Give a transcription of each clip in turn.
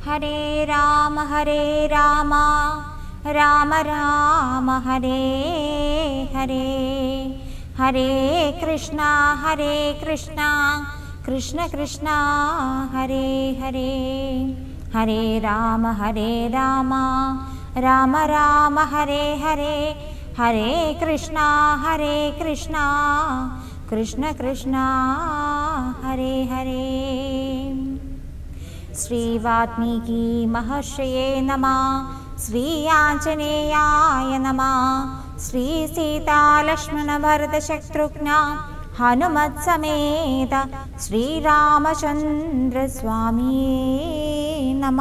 ഹരേ രാമ ഹരേ രാമ രാമ രാമ ഹരേ ഹരേ ഹരേ കൃഷ്ണ ഹരേ കൃഷ്ണ കൃഷ്ണ കൃഷ്ണ ഹരേ ഹരേ ഹരേ രാമ ഹരേ രാമ രാമ രാമ ഹരേ ഹരേ ഹരേ കൃഷ്ണ ഹരേ കൃഷ്ണ കൃഷ്ണ കൃഷ്ണ ഹരേ ഹരേ ശ്രീവാത്മീകി മഹർഷയേ നമ ശ്രീ ആഞ്ജനേയായ നമ ശ്രീ സീതാലക്ഷ്മണ ഭരത ശത്രുഘ്ന ഹനുമത് സമേത ശ്രീരാമചന്ദ്ര സ്വാമിയേ നമ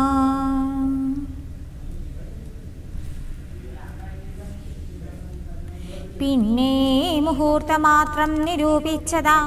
പിന്നെ മുഹൂർത്തമാത്രം നിരൂപിച്ചതാ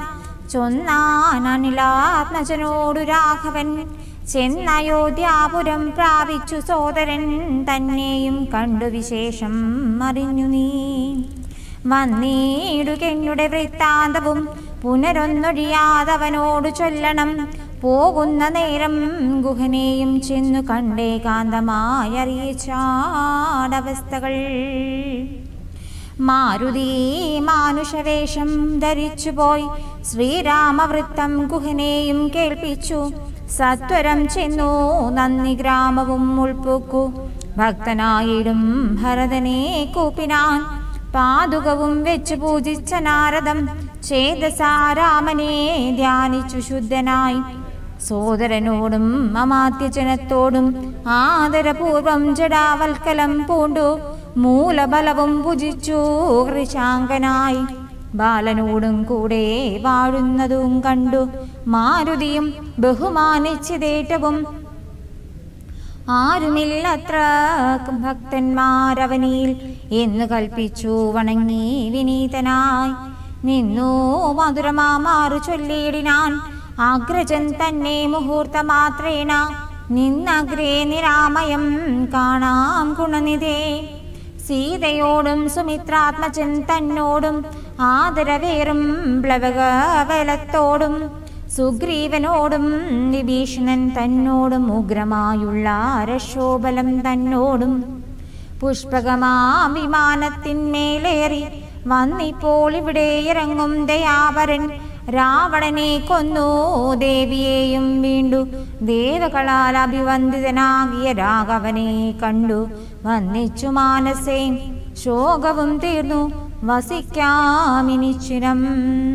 ചൊന്നാനനിലാത്മജനോടു രാഘവൻ ചെന്നയോധ്യാപുരം പ്രാപിച്ചു സോദരൻ തന്നെയും കണ്ടു വിശേഷം അറിഞ്ഞു നീ വന്നീടുകെന്നുടെ വൃത്താന്തവും പുനരൊന്നൊഴിയാതവനോട് ചൊല്ലണം പോകുന്ന നേരം ഗുഹനെയും ചെന്നു കണ്ടേകാന്തമായി അറിയിച്ചാടവസ്ഥകൾ മാരുതി മാനുഷവേഷം ധരിച്ചുപോയി ശ്രീരാമവൃത്തം ഗുഹനെയും കേൾപ്പിച്ചു സത്വരം ചെന്നു നന്ദി ഗ്രാമവും ഉൾപ്പൊക്കു ഭക്തനായിടും ഭരതനെ കൂപ്പിനാൻ പാതുകവും വെച്ച് പൂജിച്ച നാരദം ചേതസാരാമനെ ധ്യാനിച്ചു ശുദ്ധനായി സോദരനോടും അമാത്യജനത്തോടും ആദരപൂർവം ജടാവൽക്കലം പൂണ്ടു മൂലബലവും ഭുജിച്ചു കൃശാങ്കനായി ബാലനോടും കൂടെ വാഴുന്നതും കണ്ടു മാരുതിയും ബഹുമാനിച്ചതേറ്റവും ആരുമില്ലത്ര ഭക്തന്മാരവനിൽ എന്ന് കൽപ്പിച്ചു വണങ്ങി വിനീതനായി നിന്നു മധുരമാമാറു ചൊല്ലിയിടിനാൻ അഗ്രജൻ തന്നെ മുഹൂർത്തമാത്രേണ നിന്നഗ്രേ നിരാമയം കാണാം ഗുണനിധേ സീതയോടും സുമിത്രാത്മജൻ തന്നോടും ആദരവേറും പ്ലവകവലത്തോടും സുഗ്രീവനോടും വിഭീഷണൻ തന്നോടും ഉഗ്രമായുള്ള രക്ഷോബലം തന്നോടും പുഷ്പകമാ വിമാനത്തിന്മേലേറി വന്നിപ്പോൾ ഇവിടെ ഇറങ്ങും ദയാവരൻ രാവണനെ കൊന്നു ദേവിയെയും വീണ്ടു ദേവകളാൽ അഭിവന്ദിതനാകിയ രാഘവനെ കണ്ടു വന്നിച്ചു മാനസേ ശോകവും തീർന്നു വസിക്കാമിനിച്ചിരം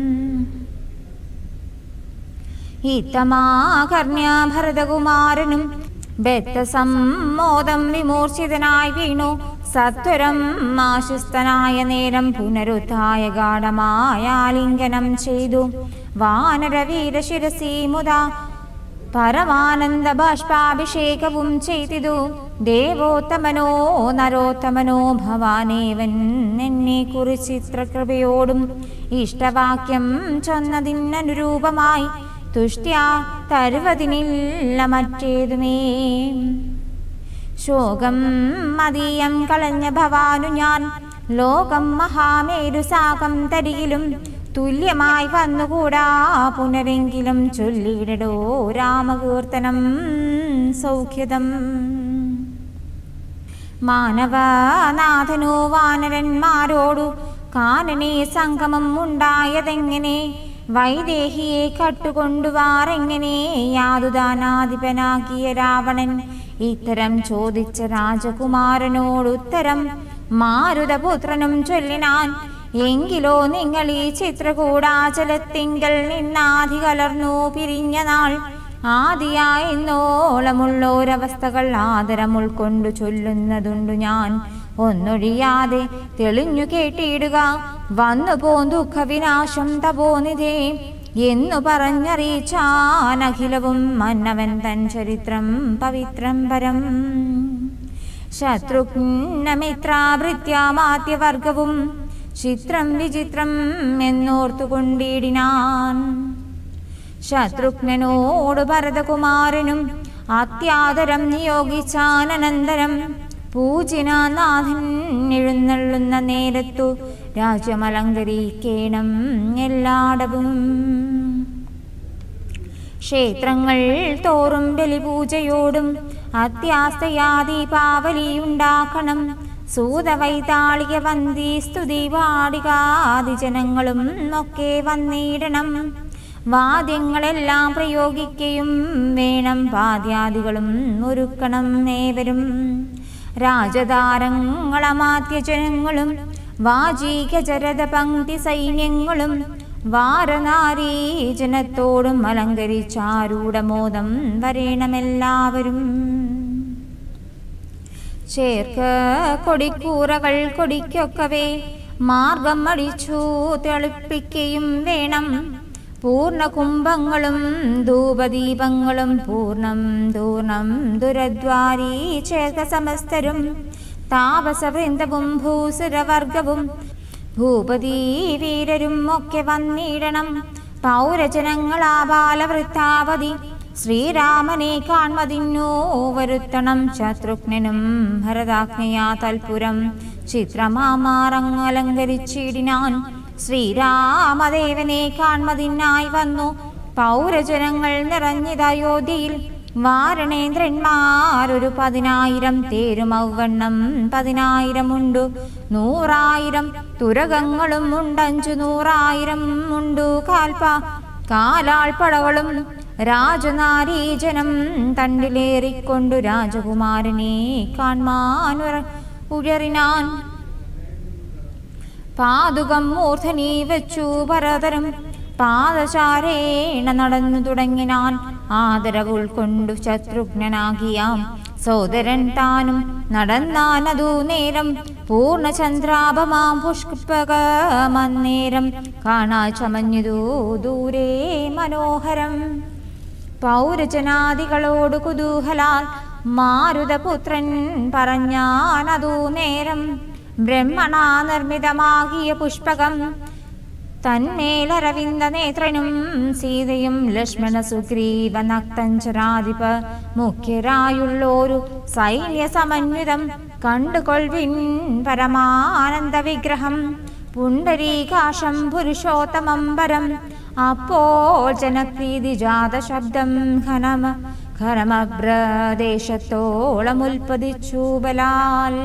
ഇത്തമാകർണ്യ ഭരതകുമാരനും ബദ്ധസമ്മോദം വിമൂർച്ഛിതനായി വീണു സത്വരം ആശുസ്തനായ നേരം പുനരുദ്ധായ ഗാഠമായ ആലിംഗനം ചെയ്തു വാനരവീരശിരസി മുത പരമാനന്ദ ബാഷ്പാഭിഷേകവും ചെയ്തിതു ദേവോത്തമനോ നരോത്തമനോ ഭവാനേവൻ എന്നെ കുറിച്ച് ഇത്ര കൃപയോടും ഇഷ്ടവാക്യം ചൊന്നതിനനുരൂപമായി തുഷ്ട്യാ തരുവതിനില്ല മറ്റേതുമേ ശോകം മതീയം കളഞ്ഞ ഭവാനു ഞാൻ ലോകം മഹാമേരു സാകം തരികിലും തുല്യമായി വന്നുകൂടാ പുനരെങ്കിലും ചൊല്ലിയിടടോ രാമകീർത്തനം സൗഖ്യതം മാനവനാഥനോ വാനരന്മാരോടു കാനനെ സംഗമം ഉണ്ടായതെങ്ങനെ വൈദേഹിയെ കട്ടുകൊണ്ടുവാറെങ്ങനെ യാതുദാനാധിപനാക്കിയ രാവണൻ ഇത്തരം ചോദിച്ച രാജകുമാരനോടുത്തരം മാരുതപുത്രനും ചൊല്ലിനാൻ എങ്കിലോ നിങ്ങൾ ഈ ചിത്രകൂടാചലത്തിങ്കൽ നിന്നാധി കലർന്നു പിരിഞ്ഞ നാൾ ആദിയായെന്നോളമുള്ളോരവസ്ഥകൾ ആദരം ഉൾക്കൊണ്ടു ചൊല്ലുന്നതുണ്ടു ഞാൻ ഒന്നൊഴിയാതെ തെളിഞ്ഞു കേട്ടിടുക വന്നു പോ ദുഃഖവിനാശം തപോനിധേ എന്നു പറഞ്ഞറിയിച്ചാനഖിലവും മന്നവൻ തൻ ചരിത്രം പവിത്രം പരം ശത്രുഘ്നമിത്രാഭൃത്യാമാത്യവർഗവും ചിത്രം വിചിത്രം എന്നോർത്തുകൊണ്ടിടിനാൻ ശത്രുഘ്നനോട് ഭരതകുമാരനും അത്യാദരം നിയോഗിച്ചാനന്തരം പൂജിനാഥൻ എഴുന്നള്ളുന്ന നേരത്തു രാജ്യമലങ്കരിക്കേണം എല്ലാടവും ക്ഷേത്രങ്ങൾ തോറും ബലിപൂജയോടും അത്യാസ്തയാ ദീപാവലിയുണ്ടാക്കണം സൂതവൈതാളിക വന്തി സ്തുതി വാടികാദിജനങ്ങളും ഒക്കെ വന്നിടണം വാദ്യങ്ങളെല്ലാം പ്രയോഗിക്കുകയും വേണം വാദ്യാദികളും ഒരുക്കണം ഏവരും രാജതാരങ്ങളമാത്യജനങ്ങളും വാചീക ജരത പങ്ക്തി സൈന്യങ്ങളും വാരനാരീജനത്തോടും അലങ്കരിച്ചാരൂഢമോദം വരേണമെല്ലാവരും ചേർക്ക കൊടിക്കൂറകൾ കൊടിക്കൊക്കവേ മാർഗം അടിച്ചു തെളിപ്പിക്കുകയും വേണം പൂർണ്ണ കുംഭങ്ങളും ധൂപദീപങ്ങളും പൂർണ്ണം ദൂർണം ദുരദ്വാരീ ചേർക്ക സമസ്തരും താപസവൃന്ദവും ഭൂസുരവർഗവും ഭൂപതി വീരരും ഒക്കെ വന്നിടണം പൗരജനങ്ങളാ ബാലവൃത്താവധി ശ്രീരാമനെ കാൺമതിന്നു വരുത്തണം ശത്രുഘ്നും ഭരതാജ്ഞയാ തൽപുരം ചിത്രമാമാറങ്ങലങ്കരിച്ചിടിനാൻ ശ്രീരാമദേവനെ കാൺമതിനായി വന്നു പൗരജനങ്ങൾ നിറഞ്ഞതയോധ്യയിൽ വാരണേന്ദ്രന്മാരൊരു പതിനായിരം തേരുമൗവണ്ണം പതിനായിരമുണ്ടു നൂറായിരം തുരകങ്ങളും ഉണ്ടഞ്ചു നൂറായിരം ഉണ്ടു കാൽപ്പ കാലാൾപ്പടകളും രാജനാരീജനം തണ്ടിലേറിക്കൊണ്ടു രാജകുമാരനെ കാൺമാൻ ഉയറിനാൻ പാതുകം മൂർധനി വെച്ചു ഭരതരും പാദചാരേണ നടന്നു തുടങ്ങിനാൻ ആദരവ് ഉൾക്കൊണ്ടു ശത്രുഘ്നനാകിയാം സോദരൻ താനും നടന്നാനതു നേരം പൂർണ്ണചന്ദ്രാഭമാം പുഷ്പകമന്നേരം കാണാ ചമഞ്ഞതു ദൂരെ മനോഹരം പൗരജനാദികളോട് കുതൂഹലാൽ മാരുതപുത്രൻ പറഞ്ഞാനതു നേരം ബ്രഹ്മണാ നിർമ്മിതമാകിയ പുഷ്പകം തന്മേലരവിന്ദ നേത്രനും സീതയും ലക്ഷ്മണ സുഗ്രീവ നക്തഞ്ചരാധിപ മുഖ്യരായുള്ളോരു സൈന്യ സമന്വിതം കണ്ടുകൊൾവിൻ പരമാനന്ദ വിഗ്രഹം പുണ്ടരീകാശം പുരുഷോത്തമംബരം അപ്പോൾ ജനപ്രീതി ജാത ശബ്ദം ഘനമ ഘനമബ്രദേശത്തോളം ഉൽപ്പതിച്ചു ബലാൽ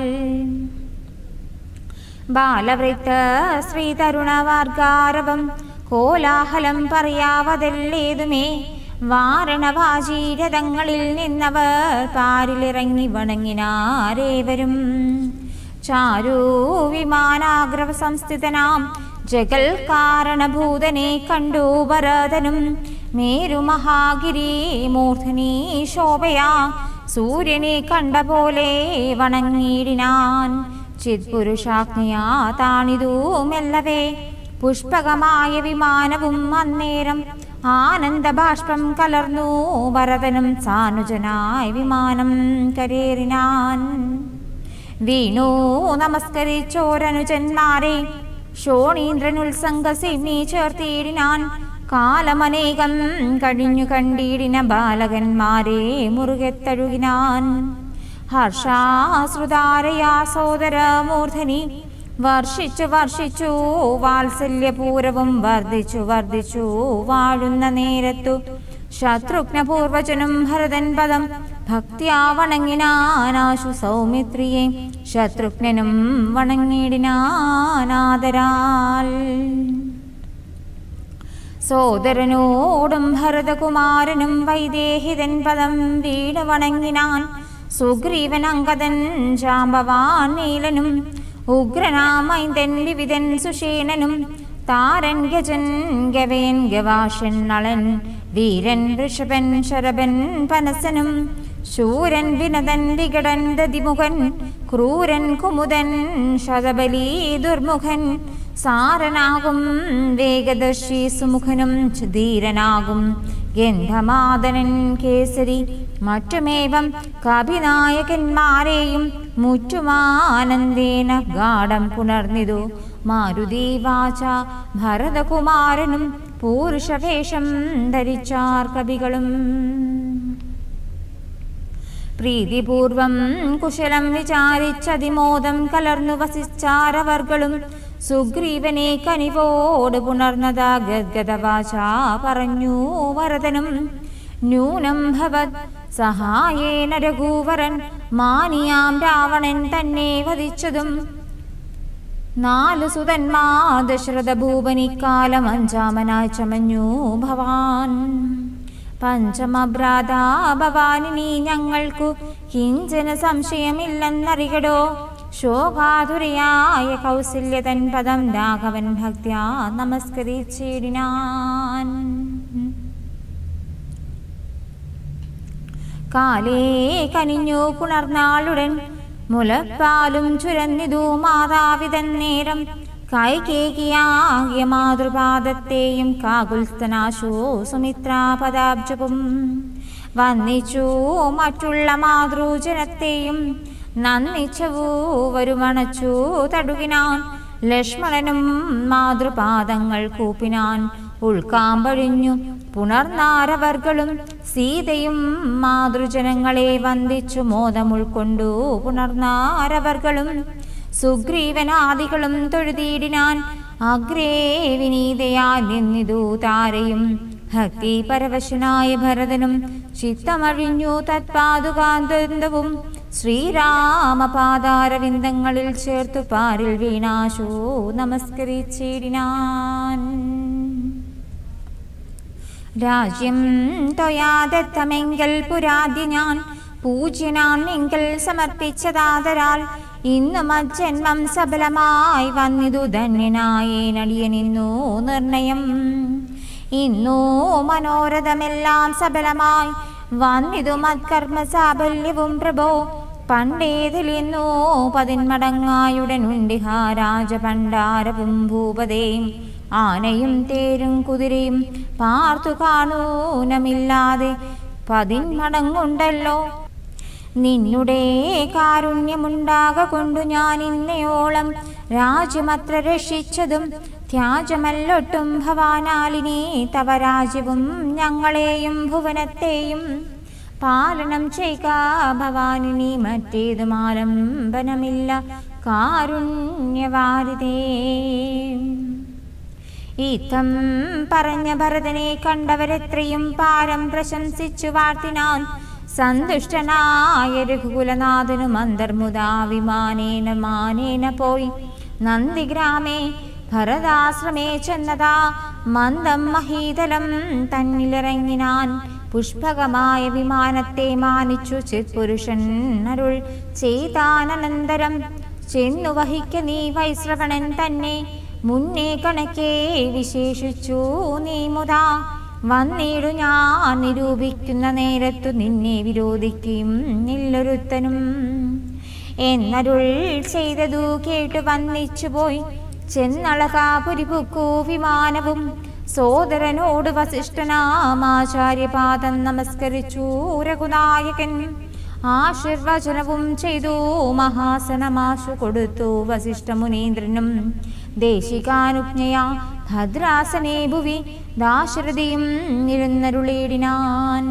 ബാലവൃത്ത ശ്രീ തരുണവാർഗാരവം കോലാഹലം പറയാവതല്ലേതുമേ വാരണവാചീരഥങ്ങളിൽ നിന്നവർ പാരിലിറങ്ങി വണങ്ങിനാരേവരും ചാരൂ വിമാനാഗ്രഹ സംസ്ഥിതനാം ജഗൽ കാരണഭൂതനെ കണ്ടു ഭരതനും മേരുമഹാഗിരി മൂർധനി ശോഭയാ സൂര്യനെ കണ്ട പോലെ വണങ്ങിയിടിനാൻ ചിത്പുരുഷാഗ്നിയാ താണിതു മെല്ലവേ പുഷ്പകമായ വിമാനവും അന്നേരം ആനന്ദബാഷ്പം കലർന്നു ഭരതനും സാനുജനായി വിമാനം കരേറിനാൻ വീണു നമസ്കരിച്ചോരനുജന്മാരെ ഷോണീന്ദ്രനുത്സംഗസിനി ചേർത്തിയിടിനാൻ കാലമനേകം കഴിഞ്ഞു കണ്ടിടിന ബാലകന്മാരെ മുറുകെ തഴുകിനാൻ ഹർഷാശ്രുതാരയാ സോദരമൂർധനി വർഷിച്ചു വർഷിച്ചു വാത്സല്യപൂരവും വർദ്ധിച്ചു വർദ്ധിച്ചു വാഴുന്ന നേരത്തു ശത്രുഘ്നപൂർവചനും ഭരതൻ പദം ഭക്തിയാ വണങ്ങിനാനാശു സൗമിത്രിയെ ശത്രുഘ്നും വണങ്ങിടിനാനാദരാൽ സോദരനോടും ഭരതകുമാരനും വൈദേഹിതൻ പദം വീട് വണങ്ങിനാൻ സുഗ്രീവൻ അങ്കദൻ ജാമ്പവാൻ നീലനും ഉഗ്രനാമൈന്ദൻ വിവിധൻ സുഷേണനും താരൻ ഗജൻ ഗവേൻ ഗവാഷൻ നളൻ വീരൻ ഋഷഭൻ ശരഭൻ പനസനും ശൂരൻ വിനതൻ വികടൻ ദതിമുഖൻ ക്രൂരൻ കുമുദൻ ശതബലി ദുർമുഖൻ സാരനാകും വേഗദർശി സുമുഖനും ധീരനാകും ഗന്ധമാദനൻ കേസരി മറ്റുമേവം കവിനായകന്മാരെയും മുറ്റുമാനന്ദേന ഗാഠം പുണർന്നിതു മാരുതിവാച ഭരതകുമാരനും പൂരുഷവേഷം ധരിച്ചാർ കവികളും പ്രീതിപൂർവം കുശലം വിചാരിച്ചതിമോദം കലർന്നു വസിച്ചാരവർകളും സുഗ്രീവനെ കനിവോട് പുണർന്നതാ ഗദ്ഗതവാച പറഞ്ഞു വരദനും ന്യൂനം ഭവത് സഹായേന രഘൂവരൻ മാനിയാം രാവണൻ തന്നെ വധിച്ചതും നാലു സുതന്മാ ദശരഥ ഭൂപനിക്കാലം അഞ്ചാമനായി ചമഞ്ഞു ഭവാൻ പഞ്ചമഭ്രാതാ ഭവാനിനി ഞങ്ങൾക്കു കിഞ്ചന സംശയമില്ലെന്നറികടോ ശോകാതുരയായ കൗസല്യതൻ പദം രാഘവൻ ഭക്ത്യാ നമസ്കരിച്ചിടിനാൻ കാലേ കനിഞ്ഞു പുണർന്നാളുടൻ മുലപ്പാലും ചുരന്നിതു മാതാവിതൻ നേരം കൈകേകിയാകിയ മാതൃപാദത്തെയും കാകുൽസ്തനാശോ സുമിത്രാപദാബ്ജവും വന്നിച്ചു മറ്റുള്ള മാതൃജനത്തെയും നന്ദിച്ചവൂ വരുമണച്ചു തടുകിനാൻ ലക്ഷ്മണനും മാതൃപാദങ്ങൾ കൂപ്പിനാൻ ഉൾക്കാമ്പഴിഞ്ഞു പുണർനാരവർകളും സീതയും മാതൃജനങ്ങളെ വന്ദിച്ചു മോദമുൾക്കൊണ്ടു പുണർനാരവർകളും സുഗ്രീവനാദികളും തൊഴുതിയിടിനാൻ അഗ്രേ വിനീതയാൽ നിന്നിതു താരയും ഭക്തി പരവശനായ ഭരതനും ചിത്തമഴിഞ്ഞു തത്പാതുകാന്തവും ശ്രീരാമപാദാരവിന്ദങ്ങളിൽ ചേർത്തു പാരിൽ വീണാശോ നമസ്കരിച്ചിടിനാൻ രാജ്യം തൊയാദത്തമെങ്കിൽ പുരാദ്യ ഞാൻ പൂജ്യനാം എങ്കിൽ സമർപ്പിച്ചതാതരാൽ ഇന്ന് മജ്ജന്മം സഫലമായി വന്നിതു ധന്യനായേ നടിയനിന്നു നിർണയം ഇന്നു മനോരഥമെല്ലാം സഫലമായി വന്നിതു മത്കർമ്മ സാഫല്യവും പ്രഭോ പണ്ടേതിലിന്നു പതിന്മടങ്ങായുടനുണ്ടിഹ രാജഭണ്ഡാരവും ഭൂപതയും ആനയും തേരും കുതിരയും പാർത്തു കാണൂനമില്ലാതെ പതിന്മടങ്ങുണ്ടല്ലോ നിന്നുടെ കാരുണ്യമുണ്ടാക കൊണ്ടു ഞാൻ ഇന്നയോളം രാജ്യമത്ര രക്ഷിച്ചതും ത്യാജമല്ലൊട്ടും ഭവാനാലിനെ തവ രാജ്യവും ഞങ്ങളെയും ഭുവനത്തെയും പാലനം ചെയ്യുക ഭവാനിനി മറ്റേതും ആലംബനമില്ല കാരുണ്യവാരിതേ ഈത്തം പറഞ്ഞ ഭരതനെ കണ്ടവരെത്രയും പാരം പ്രശംസിച്ചു വാഴ്ത്തിനാൻ സന്തുഷ്ടനായ രഘുകുലനാഥനും അന്തർമുദാ വിമാനേന മാനേന പോയി നന്ദിഗ്രാമേ ഭരതാശ്രമേ ചെന്നതാ മന്ദം മഹീതലം തന്നിലിറങ്ങിനാൻ പുഷ്പകമായ വിമാനത്തെ മാനിച്ചു ചിത്പുരുഷൻ അരുൾ ചെയ്താനന്തരം ചെന്നു വഹിക്ക നീ വൈശ്രവണൻ തന്നെ മുന്നേ കണക്കേ വിശേഷിച്ചു നീ മുതാ വന്നിടു ഞാൻ നിരൂപിക്കുന്ന നേരത്തു നിന്നെ വിരോധിക്കും നില്ലൊരുത്തനും എന്നരുൾ ചെയ്തതു കേട്ടു വന്നിച്ചു പോയി ചെന്നളകാപുരിപുക്കു വിമാനവും സോദരനോട് വസിഷ്ഠനാമാചാര്യപാദം നമസ്കരിച്ചു രഘുനായകൻ ആശീർവചനവും ചെയ്തു മഹാസനമാശു കൊടുത്തു വസിഷ്ഠമുനീന്ദ്രനും ദേശികാനുജ്ഞയാ ഭദ്രാസനേ ഭുവി ദാശരഥിയും ഇരുന്നരുളിയിടിനാൻ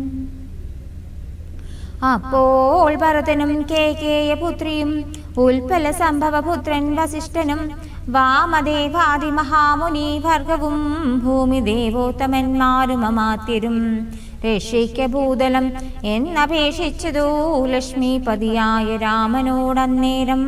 അപ്പോൾ ഭരതനും കേകേയ പുത്രിയും ഉൽപ്പല സംഭവപുത്രൻ വസിഷ്ഠനും വാമദേവാദി മഹാമുനി ഭർഗവും ഭൂമി ദേവോത്തമന്മാരും അമാത്യരും രക്ഷിക്ക ഭൂതലം എന്നപേക്ഷിച്ചതു ലക്ഷ്മിപതിയായ രാമനോടന്നേരം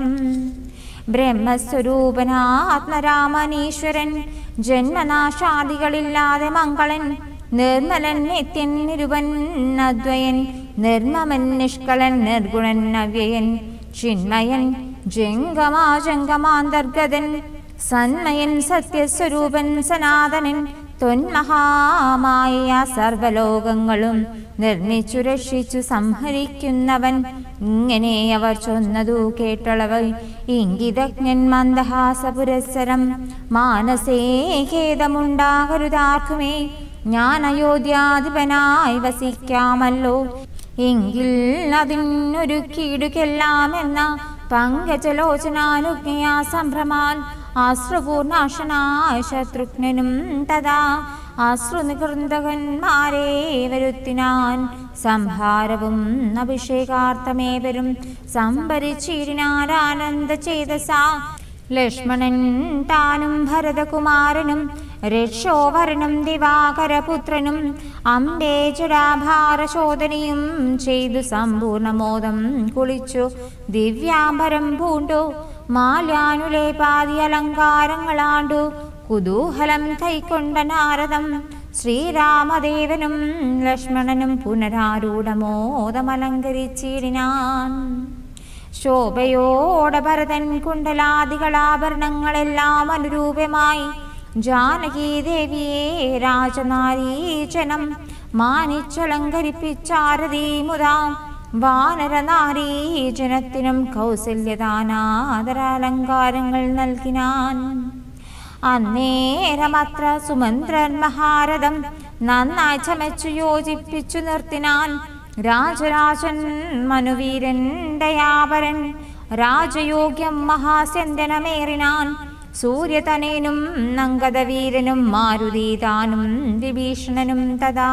ബ്രഹ്മസ്വരൂപനാത്മരാമനീശ്വരൻ ജന്മനാശാദികളില്ലാതെ മംഗളൻ നിർമ്മലൻ നിത്യൻ നിരുപൻ അദ്വയൻ നിർമ്മമൻ നിഷ്കളൻ നിർഗുണൻ അവ്യയൻ ചിന്മയൻ ജംഗമാജംഗമാന്തർഗതൻ സന്മയൻ സത്യസ്വരൂപൻ സനാതനൻ തൊന്മഹാമായ സർവലോകങ്ങളും നിർമ്മിച്ചു രക്ഷിച്ചു സംഹരിക്കുന്നവൻ ഇങ്ങനെ അവർ ചൊന്നതു കേട്ടളവർ ഇംഗിതജ്ഞൻ മന്ദഹാസ പുരസ്സരം മാനസേ ഖേദമുണ്ടാകരുതാർക്കുമേ ഞാൻ അയോധ്യാധിപനായി വസിക്കാമല്ലോ എങ്കിൽ അതിനൊരുക്കിയിടുകെല്ലാമെന്ന പങ്കജലോചനാനുജ്ഞയാ സംഭ്രമാൽ ആശ്രുപൂർണാശനായ ശത്രുഘ്നും തഥാ ആശ്രുനികൃന്തകന്മാരെ വരുത്തിനാൻ സംഹാരവും അഭിഷേകാർത്ഥമേവരും സംഭരിച്ചിരിനാരാനന്ദ ചേതസ ലക്ഷ്മണൻ താനും ഭരതകുമാരനും രക്ഷോവരനും ദിവാകരപുത്രനും അമ്പേ ജടാഭാരശോധനയും ചെയ്തു സമ്പൂർണമോദം കുളിച്ചു ദിവ്യാംബരം പൂണ്ടു മാലാനുലേപാതി അലങ്കാരങ്ങളാണ്ടു കുതൂഹലം കൈക്കൊണ്ട നാരദം ശ്രീരാമദേവനും ലക്ഷ്മണനും പുനരാരൂഢമോദമലങ്കരിച്ചിടിനാൻ ശോഭയോടെ ഭരതൻ കുണ്ടലാദികളാഭരണങ്ങളെല്ലാം അനുരൂപമായി ജാനകി ദേവിയെ രാജനാരീചനം മാനിച്ചലങ്കരിപ്പിച്ചാരതി മുതാ വാനരനാരീജനത്തിനും കൗസല്യദാനാദരാലങ്കാരങ്ങൾ നൽകിനാൻ അന്നേരമത്ര സുമന്ത്രൻ മഹാരഥം നന്നായി ചമച്ചു യോജിപ്പിച്ചു നിർത്തിനാൻ രാജരാജൻ മനുവീരൻ ദയാപരൻ രാജയോഗ്യം മഹാസ്യന്തനമേറിനാൻ സൂര്യതനേനും നങ്കദവീരനും മാരുതീതാനും വിഭീഷണനും തഥാ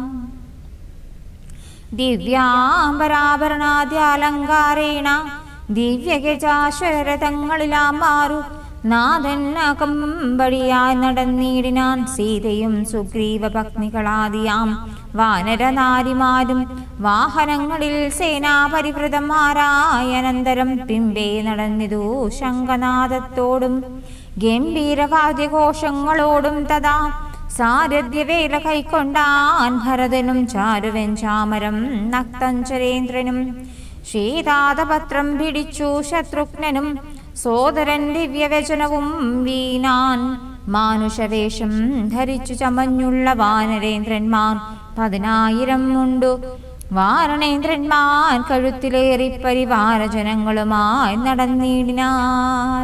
ദിവ്യാംബരാഭരണാദ്യാലങ്കാരേണ ദിവ്യഗജാശ്വരരഥങ്ങളിലാം മാറു നാഥൻ അകമ്പടിയായി നടന്നിടിനാൻ സീതയും സുഗ്രീവ പത്നികളാദിയാം വാനരനാരിമാരും വാഹനങ്ങളിൽ സേനാപരിവൃതന്മാരായ അനന്തരം പിമ്പേ നടന്നിതു ശംഖനാദത്തോടും ഗംഭീരവാദ്യഘോഷങ്ങളോടും തഥാ സാരഥ്യവേല കൈക്കൊണ്ടാൻ ഭരതനും ചാരുവൻ ചാമരം നക്തഞ്ചരേന്ദ്രനും ശ്രീതാതപത്രം പിടിച്ചു ശത്രുഘ്നനും സോദരൻ ദിവ്യവചനവും വീണാൻ മാനുഷവേഷം ധരിച്ചു ചമഞ്ഞുള്ള വാനരേന്ദ്രന്മാർ പതിനായിരം ഉണ്ടു വാരണേന്ദ്രന്മാർ കഴുത്തിലേറി പരിവാരജനങ്ങളുമായി നടന്നിടിനാർ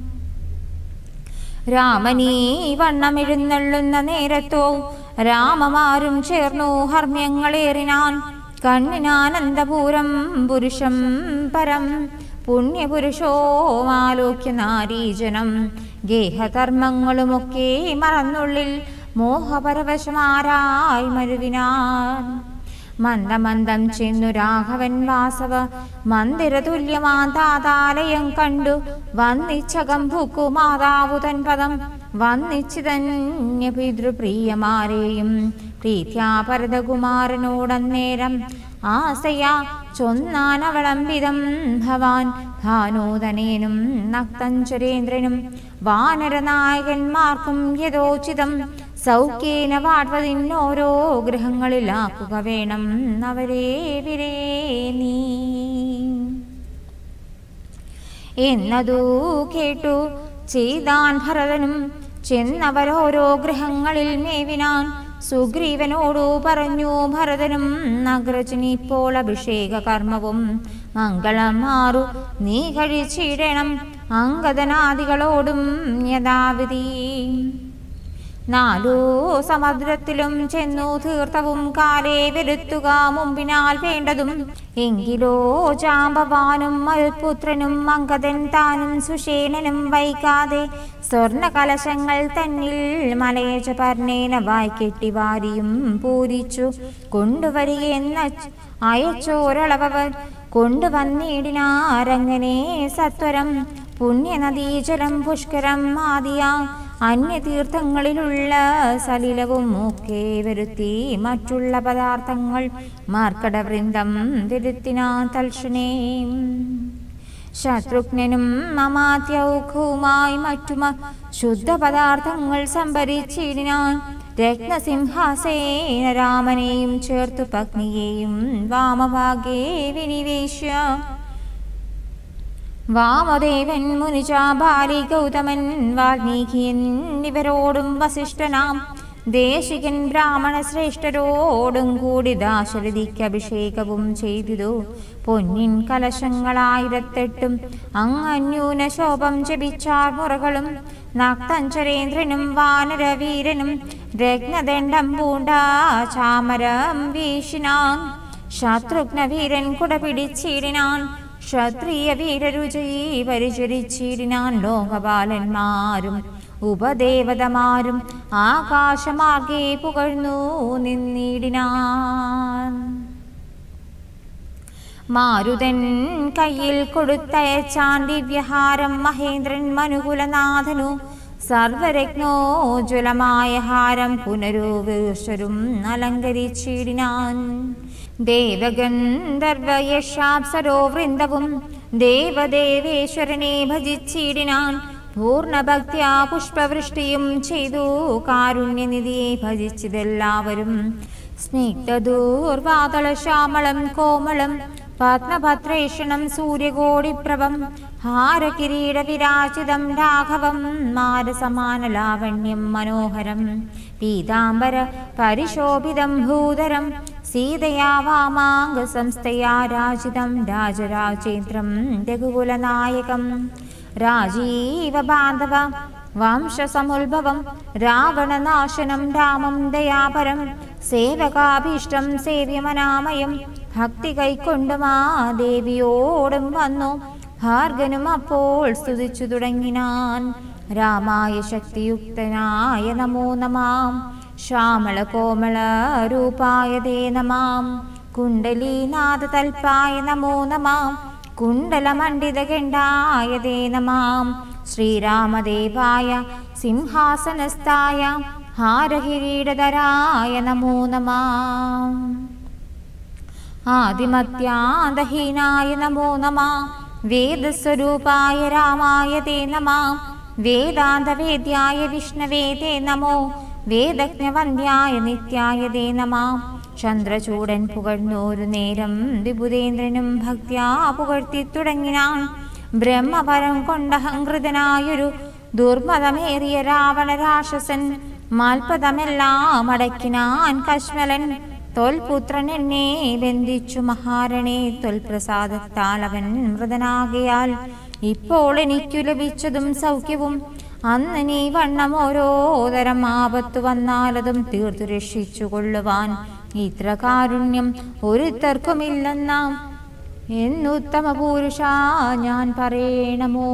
രാമനീ വണ്ണം എഴുന്നള്ളുന്ന നേരത്തോ രാമമാരും ചേർന്നു ഹർമ്യങ്ങളേറിനാൻ കണ്ണിനാനന്ദപൂരം പുരുഷം പരം പുണ്യപുരുഷോമാലോക്യ നാരീജനം ഗേഹകർമ്മങ്ങളുമൊക്കെ മറന്നുള്ളിൽ മോഹപരവശമാരായി മരുവിനാൻ മന്ദമന്ദം ചെന്നു രാഘവൻ വാസവ മന്ദിരതുല്യമാതാതാലയം കണ്ടു വന്നിച്ചകം ഭൂക്കു മാതാവു തൻ പദം വന്നിച്ചിതന്യ പിതൃപ്രിയമാരെയും പ്രീത്യാപരതകുമാരനോടന്നേരം ആസയ ചൊന്നാനവളംബിതം ഭവാൻ ഭാനോദനേനും നക്തഞ്ചരേന്ദ്രനും വാനരനായകന്മാർക്കും യഥോചിതം സൗഖ്യേന വാഴ്വതിന്നോരോ ഗൃഹങ്ങളിലാക്കുക വേണം അവരെ വിരേ നീ എന്നതു കേട്ടു ചെയ്താൻ ഭരതനും ചെന്നവരോരോ ഗൃഹങ്ങളിൽ മേവിനാൻ സുഗ്രീവനോടു പറഞ്ഞു ഭരതനും നഗ്രജനിപ്പോൾ അഭിഷേക കർമ്മവും മംഗളം മാറു നീ കഴിച്ചിടണം അങ്കദനാദികളോടും യഥാവിധി നാലു സമുദ്രത്തിലും ചെന്നു തീർത്ഥവും കാലേ വരുത്തുക മുമ്പിനാൽ വേണ്ടതും എങ്കിലോ ജാമ്പവാനും മൽപുത്രനും അങ്കദൻ താനും സുഷേണനും വൈകാതെ സ്വർണ കലശങ്ങൾ തന്നിൽ മലയജ പർണേന വായ്ക്കെട്ടി വാരിയും പൂരിച്ചു കൊണ്ടുവരികയെന്ന അയച്ചോരളവർ കൊണ്ടുവന്നിടിനാരങ്ങനെ സത്വരം പുണ്യനദീജലം പുഷ്കരം ആദിയ അന്യതീർത്ഥങ്ങളിലുള്ള സലിലവും ഒക്കെ വരുത്തി മറ്റുള്ള പദാർത്ഥങ്ങൾ മാർക്കടവൃന്ദം വരുത്തിനാ തൽക്ഷണേ ശത്രുഘ്നും മമാത്യൗഖവുമായി മറ്റുമ ശുദ്ധ പദാർത്ഥങ്ങൾ സംഭരിച്ചിടിനാൻ രത്നസിംഹാസേന രാമനെയും ചേർത്തു പത്നിയെയും വാമഭാഗേ വിനിവേശ്യ വാമദേവൻ മുനിജ ബാലി ഗൗതമൻ വാൽമീകി എന്നിവരോടും വസിഷ്ഠനാം ദേശികൻ ബ്രാഹ്മണ ശ്രേഷ്ഠരോടും കൂടി ദാശരഥിക്ക് അഭിഷേകവും ചെയ്തിതു പൊന്നിൻ കലശങ്ങളായിരത്തെട്ടും അങ്ങന്യൂന ശോഭം ജപിച്ചാർ മുറകളും നക്തഞ്ചരേന്ദ്രനും വാനരവീരനും രത്നദണ്ഡം പൂണ്ട ചാമരം വീശിനാൻ ശത്രുഘ്നവീരൻ കുട പിടിച്ചിടിനാൻ ക്ഷത്രിയ വീരരുചി പരിചരിച്ചിടിനാൻ ലോകപാലന്മാരും ഉപദേവതമാരും ആകാശമാർഗെ പുകഴ്ന്നു നിന്നിടിനാൻ മാരുതൻ കയ്യിൽ കൊടുത്തയച്ചാൻ ദിവ്യഹാരം മഹേന്ദ്രൻ മനുകുലനാഥനു സർവരത്നോജ്വലമായ ഹാരം പുനരുവീർഷരും അലങ്കരിച്ചിടിനാൻ ദേവഗന്ധർവയശാപ്സരോ വൃന്ദവും ദേവദേവേശ്വരനെ ഭജിച്ചിടിനാൻ പൂർണ്ണഭക്ത്യാ പുഷ്പവൃഷ്ടിയും ചെയ്തു കാരുണ്യനിധിയെ ഭജിച്ചതെല്ലാവരും സ്നിഗ്ധദൂർവാതള ശ്യാമളം കോമളം പത്മഭദ്രേഷണം സൂര്യകോടിപ്രഭം ഹാരകിരീട വിരാജിതം രാഘവം മാരസമാനലാവണ്യം മനോഹരം പീതാംബര പരിശോഭിതം ഭൂതരം സീതയാ വാമാംഗ സംസ്ഥയാ രാജിതം രാജരാജേന്ദ്രം രഘുകുലനായകം രാജീവ ബാന്ധവ വംശസമുത്ഭവം രാവണനാശനം രാമം ദയാപരം സേവകാഭീഷ്ടം സേവ്യമനാമയം ഭക്തി കൈക്കൊണ്ടുമാ ദേവിയോടും വന്നു ഭാർഗനും അപ്പോൾ സ്തുതിച്ചു തുടങ്ങിനാൻ രാമായ ശക്തിയുക്തനായ നമോ നമാം ശ്യാമള കോമള രൂപായ ദേ നമാം കുണ്ടലീനാഥ തൽപ്പായ നമോ നമാം കുണ്ടലമണ്ഡിതകണ്ഠായ ദേ നമാം ശ്രീരാമദേവായ സിംഹാസനസ്ഥായ ഹാരകിരീടധരായ നമോ നമാം ആദിമത്യാന്തഹീനായ നമോ നമാ വേദസ്വരൂപായ രാമായ തേ നമാ വേദാന്തവേദ്യായ വിഷ്ണവേ തേ നമോ വേദജ്ഞവന്ദ്യായ നിത്യായ തേ നമാ ചന്ദ്രചൂടൻ പുകഴ്ന്നോരു നേരം വിബുധേന്ദ്രനും ഭക്ത്യാ പുകഴ്ത്തി തുടങ്ങിനാൻ ബ്രഹ്മപരം കൊണ്ടഹങ്കൃതനായൊരു ദുർമതമേറിയ രാവണ രാക്ഷസൻ മാൽപദമെല്ലാം അടക്കിനാൻ കശ്മലൻ തൊൽപുത്രൻ എന്നെ ബന്ധിച്ചു മഹാരണേ തൊൽപ്രസാദത്താൽ അവൻ മൃതനാകയാൽ ഇപ്പോൾ എനിക്കു ലഭിച്ചതും സൗഖ്യവും അന്ന് നീ വണ്ണം ഓരോ തരം ആപത്തു വന്നാലതും തീർത്തു രക്ഷിച്ചു കൊള്ളുവാൻ ഇത്ര കാരുണ്യം ഒരുത്തർക്കുമില്ലെന്നാം എന്നുത്തമ പുരുഷ ഞാൻ പറയണമോ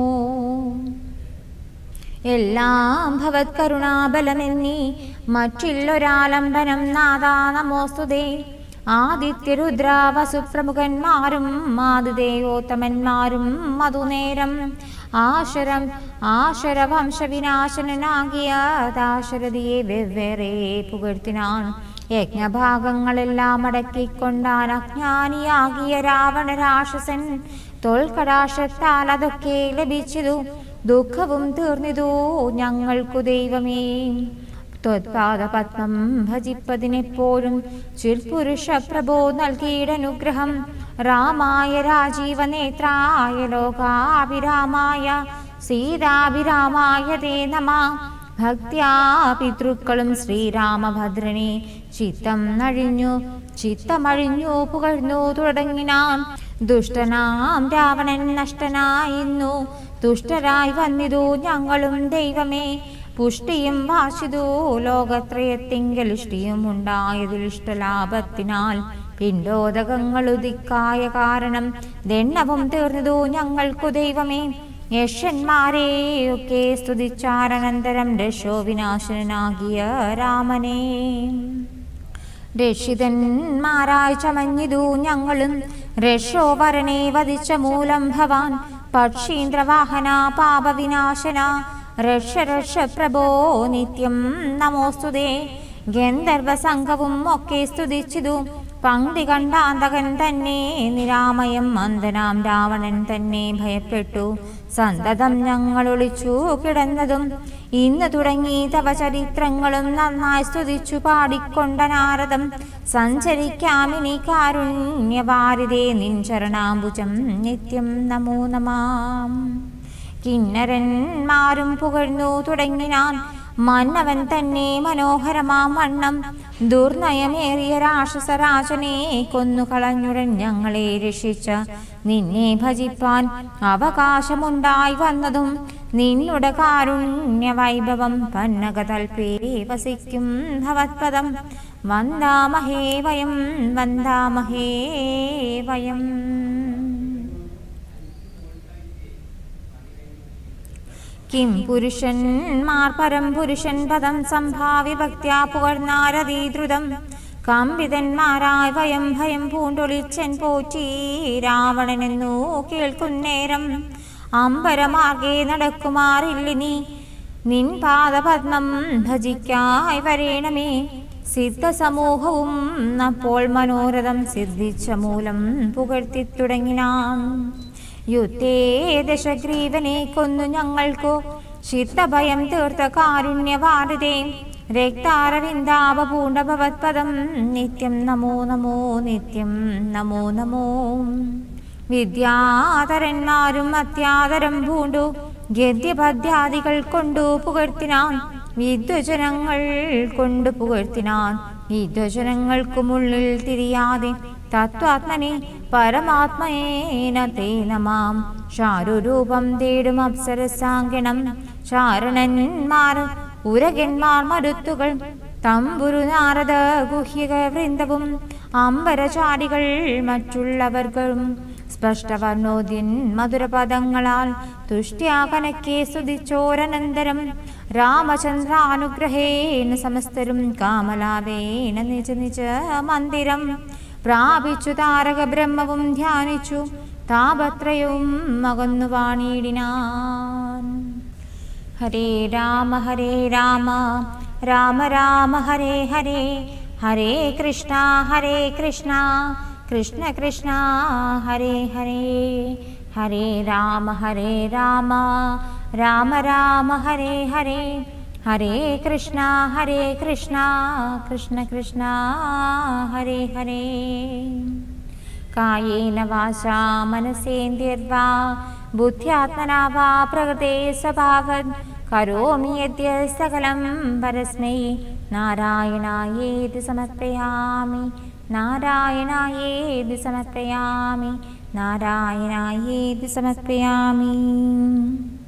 എല്ലാം ഭവത് കരുണാബലമെന്നീ മറ്റില്ലൊരാലംബനം നാദാ നമോസ്തുതേ ആദിത്യരുദ്ര വസുപ്രമുഖന്മാരും മാതുദേവോത്തമന്മാരും മധുനേരം ആശരം ആശരവംശവിനാശനാകിയ ദാശരഥിയെ വെവ്വേറെ പുകഴ്ത്തിനാൻ യജ്ഞഭാഗങ്ങളെല്ലാം അടക്കിക്കൊണ്ടാൻ അജ്ഞാനിയാകിയ രാവണ രാക്ഷസൻ തോൽക്കടാശത്താൽ അതൊക്കെ ലഭിച്ചതു ദുഃഖവും തീർന്നിതു ഞങ്ങൾക്കു ദൈവമേ ത്വത്പാദപത്മം ഭജിപ്പതിനെപ്പോഴും ചിൽപുരുഷ പ്രഭോ നൽകിയിടനുഗ്രഹം രാമായ രാജീവനേത്രായ ലോകാഭിരാമായ സീതാഭിരാമായ തേ നമ ഭക്ത്യാ പിതൃക്കളും ശ്രീരാമഭദ്രനെ ചിത്തം നഴിഞ്ഞു ചിത്തമഴിഞ്ഞു പുകഴ്ന്നു തുടങ്ങിനാൻ ദുഷ്ടനാം രാവണൻ നഷ്ടനായിരുന്നു തുഷ്ടരായി വന്നിതു ഞങ്ങളും ദൈവമേ പുഷ്ടിയും വാശിതു ലോകത്രയത്തിങ്കൽ ഇഷ്ടിയും ഉണ്ടായതിൽ ഇഷ്ടലാഭത്തിനാൽ പിണ്ടോദകങ്ങൾ ഉദിക്കായ കാരണം ദണ്ഡവും തീർന്നതു ഞങ്ങൾക്കു ദൈവമേ യക്ഷന്മാരെയൊക്കെ സ്തുതിച്ചാരനന്തരം രക്ഷോ വിനാശനാകിയ രാമനെ രക്ഷിതന്മാരായി ചമഞ്ഞിതു ഞങ്ങളും രക്ഷോവരനെ വധിച്ച മൂലം ഭവാൻ പക്ഷീന്ദ്രവാഹന പാപവിനാശന രക്ഷ രക്ഷ പ്രഭോ നിത്യം നമോസ്തുതേ ഗന്ധർവ സംഘവും ഒക്കെ സ്തുതിച്ചിതു പങ്ക്തി കണ്ടാന്തകൻ തന്നെ നിരാമയം അന്ധനാം രാവണൻ തന്നെ ഭയപ്പെട്ടു സന്തതം ഞങ്ങൾ ഒളിച്ചു കിടന്നതും ഇന്ന് തുടങ്ങി തവ ചരിത്രങ്ങളും നന്നായി സ്തുതിച്ചു പാടിക്കൊണ്ട നാരദം സഞ്ചരിക്കാമിനി കാരുണ്യവാരിതേ നിൻ ചരണാംബുജം നിത്യം നമോ നമാം കിന്നരന്മാരും പുകഴ്ന്നു തുടങ്ങിനാൻ മന്നവൻ തന്നെ മനോഹരമാം വണ്ണം ദുർനയമേറിയ രാക്ഷസരാജനെ കൊന്നുകളഞ്ഞുടൻ ഞങ്ങളെ രക്ഷിച്ച നിന്നെ ഭജിപ്പാൻ അവകാശമുണ്ടായി വന്നതും നിന്നുടെ കാരുണ്യ വൈഭവം പന്നകതൽപേ വസിക്കും ഭവത്പദം വന്ദാമഹേ വയം വന്ദാമഹേ വയം കിം പുരുഷന്മാർ പരം പുരുഷൻ പദം സംഭാവ്യ ഭക്ത്യാ പുകഴ്ന്നാരതീദ്രുതം കമ്പിതന്മാരായ വയം ഭയം പൂണ്ടൊളിച്ചൻ പോറ്റി രാവണനെന്നു കേൾക്കുന്നേരം അമ്പരമാർഗെ നടക്കുമാറില്ല നീ നിൻ പാദപത്മം ഭജിക്കായി വരേണമേ സിദ്ധസമൂഹവും അപ്പോൾ മനോരഥം സിദ്ധിച്ച മൂലം പുകഴ്ത്തി തുടങ്ങിനാൻ യുദ്ധേ ദശഗ്രീവനെ കൊന്നു ഞങ്ങൾക്കു ചിത്തഭയം തീർത്ത കാരുണ്യവാരിതേ രക്താരവിന്ദാപൂണ്ട ഭവത്പദം നിത്യം നമോ നമോ നിത്യം നമോ നമോ വിദ്യാധരന്മാരും അത്യാദരം പൂണ്ടു ഗദ്യപദ്യാദികൾ കൊണ്ടു പുകഴ്ത്തിനാൻ വിദ്വചനങ്ങൾ കൊണ്ടു പുകഴ്ത്തിനാൻ വിദ്വചനങ്ങൾക്കുമുള്ളിൽ തിരിയാതെ തത്വാത്മനെ പരമാത്മേന തേ നമാം ചാരുരൂപം തേടും അപ്സരസാങ്കണം ചാരണന്മാർ ഉരകന്മാർ മരുത്തുകൾ തമ്പുരു നാരദ ഗുഹ്യക വൃന്ദവും അമ്പരചാരികൾ മറ്റുള്ളവർക്കും സ്പഷ്ടവർണോദ്യൻ മധുരപദങ്ങളാൽ തുഷ്ട്യാകനക്കെ സ്തുതിച്ചോരനന്തരം രാമചന്ദ്രാനുഗ്രഹേന സമസ്തരും കാമലാഭേന നിജ നിജ മന്ദിരം പ്രാപിച്ചു താരക ബ്രഹ്മവും ധ്യാനിച്ചു താപത്രയവും മകന്നു വാണിയിടിനാൻ ഹരേ രാമ ഹരേ രാമ രാമ രാമ ഹരേ ഹരേ ഹരേ കൃഷ്ണ ഹരേ കൃഷ്ണ കൃഷ്ണ കൃഷ്ണ ഹരേ ഹരേ ഹരേ രാമ ഹരേ രാമ രാമ രാമ ഹരേ ഹരേ ഹരേ കൃഷ്ണ ഹരേ കൃഷ്ണ കൃഷ്ണ കൃഷ്ണ ഹരേ ഹരേ കായേന വാചാ മനസേന്ദ്രിയർവാ ബുദ്ധ്യാത്മനാ വാ പ്രകൃതേ സ്വഭാവത് കരോമി യദ്യ സകലം പരസ്മൈ നാരായണായേതി സമർപ്പയാമി നാരായണായേതി സമർപ്പയാമി നാരായണായേതി സമർപ്പയാമി